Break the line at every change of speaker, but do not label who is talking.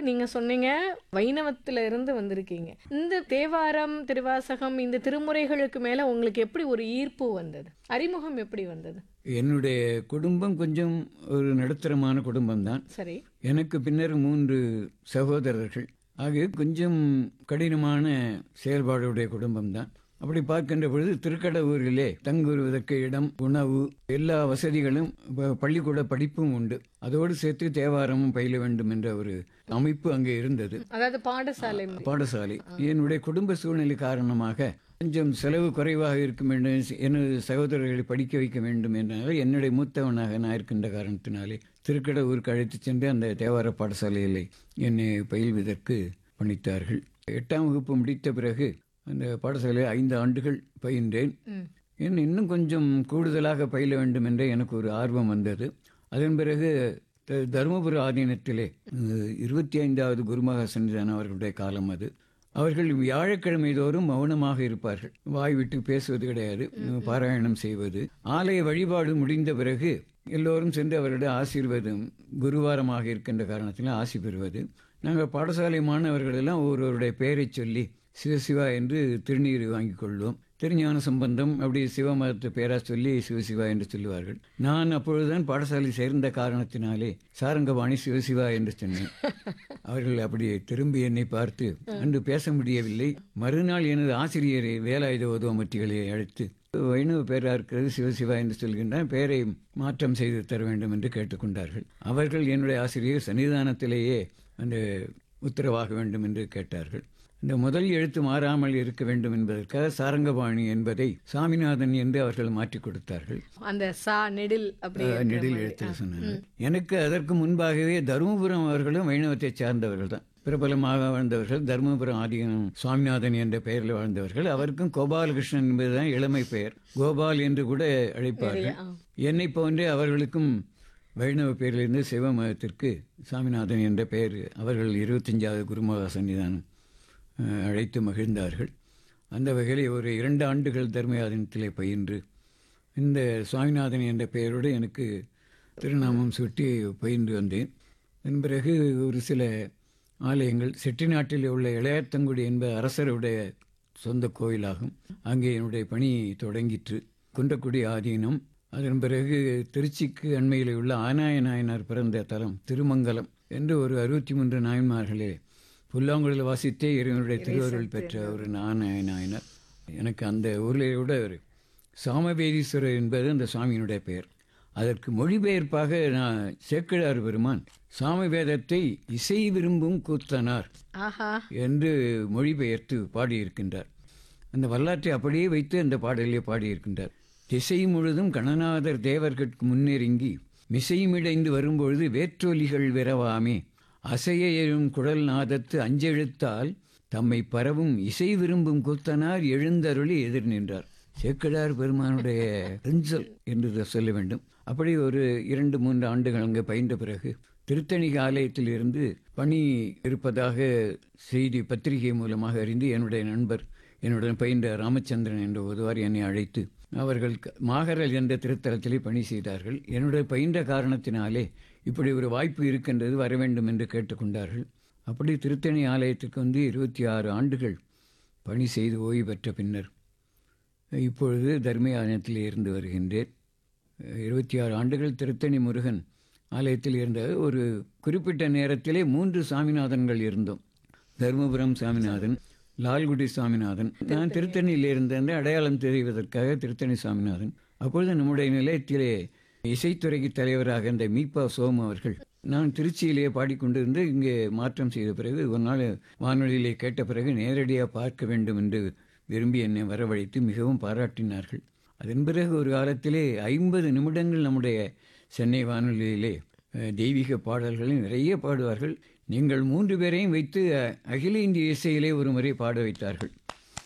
நீங்க சொன்னீங்க வைணவத்துல இருந்து வந்திருக்கீங்க இந்த தேவாரம் திருவாசகம் இந்த திருமுறைகளுக்கு மேல உங்களுக்கு எப்படி ஒரு ஈர்ப்பு வந்தது அறிமுகம் எப்படி வந்தது
என்னுடைய குடும்பம் கொஞ்சம் ஒரு நடுத்தரமான குடும்பம்தான்
சரி
எனக்கு பின்னர் மூன்று சகோதரர்கள் ஆகிய கொஞ்சம் கடினமான செயல்பாடுடைய குடும்பம்தான் அப்படி பார்க்கின்ற பொழுது திருக்கடவூரிலே தங்குவதற்கு இடம் உணவு எல்லா வசதிகளும் ப- பள்ளிக்கூட படிப்பும் உண்டு அதோடு சேர்த்து தேவாரமும் பயில வேண்டும் என்ற ஒரு அமைப்பு அங்கே இருந்தது
அதாவது பாடசாலை
பாடசாலை என்னுடைய குடும்ப சூழ்நிலை காரணமாக கொஞ்சம் செலவு குறைவாக இருக்கும் என்று எனது சகோதரர்களை படிக்க வைக்க வேண்டும் என்றால் என்னுடைய மூத்தவனாக நான் இருக்கின்ற காரணத்தினாலே திருக்கடவுருக்கு அழைத்து சென்று அந்த தேவார பாடசாலையில் என்னை பயில்வதற்கு பணித்தார்கள் எட்டாம் வகுப்பு முடித்த பிறகு அந்த பாடசாலையில் ஐந்து ஆண்டுகள் பயின்றேன்
ம்.
இன்னும் இன்னும் கொஞ்சம் கூடுதலாக பயில வேண்டும் என்ற எனக்கு ஒரு ஆர்வம் வந்தது அதன் பிறகு த- தருமபுர ஆதீனத்திலே அஹ், இருபத்தி ஐந்தாவது குருமகா சன்னிதானம் அவர்களுடைய காலம் அது அவர்கள் வியாழக்கிழமை தோறும் மௌனமாக இருப்பார்கள் வாய் விட்டு பேசுவது கிடையாது பாராயணம் செய்வது ஆலய வழிபாடு முடிந்த பிறகு எல்லோரும் சென்று அவருடைய ஆசீர்வாதம் குருவாரமாக இருக்கின்ற காரணத்தில் ஆசி பெறுவது நாங்கள் பாடசாலை மாணவர்கள் எல்லாம் ஒருவருடைய பெயரை சொல்லி சிவசிவா என்று திருநீர் வாங்கிக் கொள்வோம் திருஞான சம்பந்தம் அப்படி சிவமதத்தை பேரா சொல்லி சிவசிவா என்று சொல்லுவார்கள் நான் அப்பொழுதுதான் பாடசாலை சேர்ந்த காரணத்தினாலே சாரங்கபாணி சிவசிவா என்று சொன்னேன் அவர்கள் அப்படியே திரும்பி என்னை பார்த்து அன்று பேச முடியவில்லை மறுநாள் எனது ஆசிரியரை வேலாயுத உதவமற்றிகளை அழைத்து வைணவ பேரா இருக்கிறது சிவசிவா என்று சொல்கின்றான் பெயரை மாற்றம் செய்து தர வேண்டும் என்று கேட்டுக்கொண்டார்கள் அவர்கள் என்னுடைய ஆசிரியர் சன்னிதானத்திலேயே அந்த உத்தரவாக வேண்டும் என்று கேட்டார்கள் இந்த முதல் எழுத்து மாறாமல் இருக்க வேண்டும் என்பதற்காக சாரங்கபாணி என்பதை சாமிநாதன் என்று அவர்கள் மாற்றிக் கொடுத்தார்கள்
அந்த சா நெடில் அப்படி
அஹ்,
இருக்கிற
நெடில்
மாதிரி.
எழுத்து சொன்னாங்க எனக்கு அதற்கு முன்பாகவே தருமபுரம் அவர்களும் வைணவத்தை சார்ந்தவர்கள் தான் பிரபலமாக வாழ்ந்தவர்கள் தருமபுரம் ஆதீனம் சுவாமிநாதன் என்ற பெயரில் வாழ்ந்தவர்கள் அவருக்கும் கோபாலகிருஷ்ணன் என்பதுதான் இளமை பெயர் கோபால் என்று கூட அழைப்பார்கள்
ஆ.
என்னை போன்றே அவர்களுக்கும் வைணவ பெயரிலிருந்து சிவ மதத்திற்கு சாமிநாதன் என்ற பெயர் அவர்கள் இருபத்தஞ்சாவது குருமகா சன்னிதானம் அஹ், அழைத்து மகிழ்ந்தார்கள் அந்த வகையில் ஒரு இரண்டு ஆண்டுகள் தர்மயாதனத்திலே பயின்று இந்த சுவாமிநாதன் என்ற பெயரோடு எனக்கு திருநாமம் சுட்டி பயின்று வந்தேன் அதன் பிறகு ஒரு சில ஆலயங்கள் செட்டிநாட்டில் உள்ள இளையாத்தங்குடி என்ப அரசருடைய சொந்த கோயிலாகும் அங்கே என்னுடைய பணி தொடங்கிற்று குன்றக்குடி ஆதீனம் அதன் பிறகு திருச்சிக்கு அண்மையில் உள்ள ஆனாய நாயனார் பிறந்த தலம் திருமங்கலம் என்று ஒரு அறுபத்தி மூன்று நாயன்மார்களே புல்லாங்குழல் வாசித்தே இறைவனுடைய திருவருள் பெற்ற ஒரு நானாய நாயனார் எனக்கு அந்த ஊரில் விட ஒரு சாமவேதீஸ்வரர் என்பது அந்த சுவாமியினுடைய பெயர் அதற்கு மொழிபெயர்ப்பாக நான் சேக்கிழார் பெருமான் சாமவேதத்தை இசை விரும்பும் கூத்தனார்
ஆஹா
என்று மொழிபெயர்த்து பாடியிருக்கின்றார் அந்த வரலாற்றை அப்படியே வைத்து அந்த பாடலிலே பாடியிருக்கின்றார் திசை முழுதும் கணநாதர் தேவர்கட்கு முன்னெருங்கி மிசைமிடைந்து வரும்பொழுது வேற்றொலிகள் விரவாமே அசைய எழும் குழல் நாதத்து அஞ்செழுத்தால் தம்மை பரவும் இசை விரும்பும் கூத்தனார் எழுந்தருளி எதிர் நின்றார் சேக்கிழார் பெருமானுடைய பெஞ்சல் என்று இதை சொல்ல வேண்டும் அப்படி ஒரு இரண்டு மூன்று ஆண்டுகள் அங்கே பயின்ற பிறகு திருத்தணி ஆலயத்தில் இருந்து பணி இருப்பதாக செய்தி பத்திரிகை மூலமாக அறிந்து என்னுடைய நண்பர் என்னுடன் பயின்ற ராமச்சந்திரன் என்ற ஒருவர் என்னை அழைத்து அவர்கள் க- மாகரல் என்ற திருத்தலத்திலே பணி செய்தார்கள் என்னுடைய பயின்ற காரணத்தினாலே இப்படி ஒரு வாய்ப்பு இருக்கின்றது வர வேண்டும் என்று கேட்டுக்கொண்டார்கள் அப்படி திருத்தணி ஆலயத்துக்கு வந்து இருபத்தி ஆறு ஆண்டுகள் பணி செய்து ஓய்வு பெற்ற பின்னர் இப்பொழுது தர்மயானத்தில் இருந்து வருகின்றேன் இருபத்தி ஆறு ஆண்டுகள் திருத்தணி முருகன் ஆலயத்தில் இருந்த ஒரு குறிப்பிட்ட நேரத்திலே மூன்று சாமிநாதன்கள் இருந்தோம் தர்மபுரம் சாமிநாதன் லால்குடி சாமிநாதன் நான் திருத்தணியில் இருந்த அடையாளம் தெரிவதற்காக திருத்தணி சாமிநாதன் அப்பொழுது நம்முடைய நிலையத்திலே இசைத்துறைக்கு தலைவராக இந்த மீபா சோமு அவர்கள் நான் திருச்சியிலேயே பாடிக்கொண்டிருந்து இங்கே மாற்றம் செய்த பிறகு ஒரு நாள் வானொலியிலே கேட்ட பிறகு நேரடியாக பார்க்க வேண்டும் என்று விரும்பி என்னை வரவழைத்து மிகவும் பாராட்டினார்கள் அதன் பிறகு ஒரு காலத்திலே ஐம்பது நிமிடங்கள் நம்முடைய சென்னை வானொலியிலே அஹ், தெய்வீக பாடல்களை நிறைய பாடுவார்கள் நீங்கள் மூன்று பேரையும் வைத்து அஹ், அகில இந்திய இசையிலே ஒரு முறை பாட வைத்தார்கள்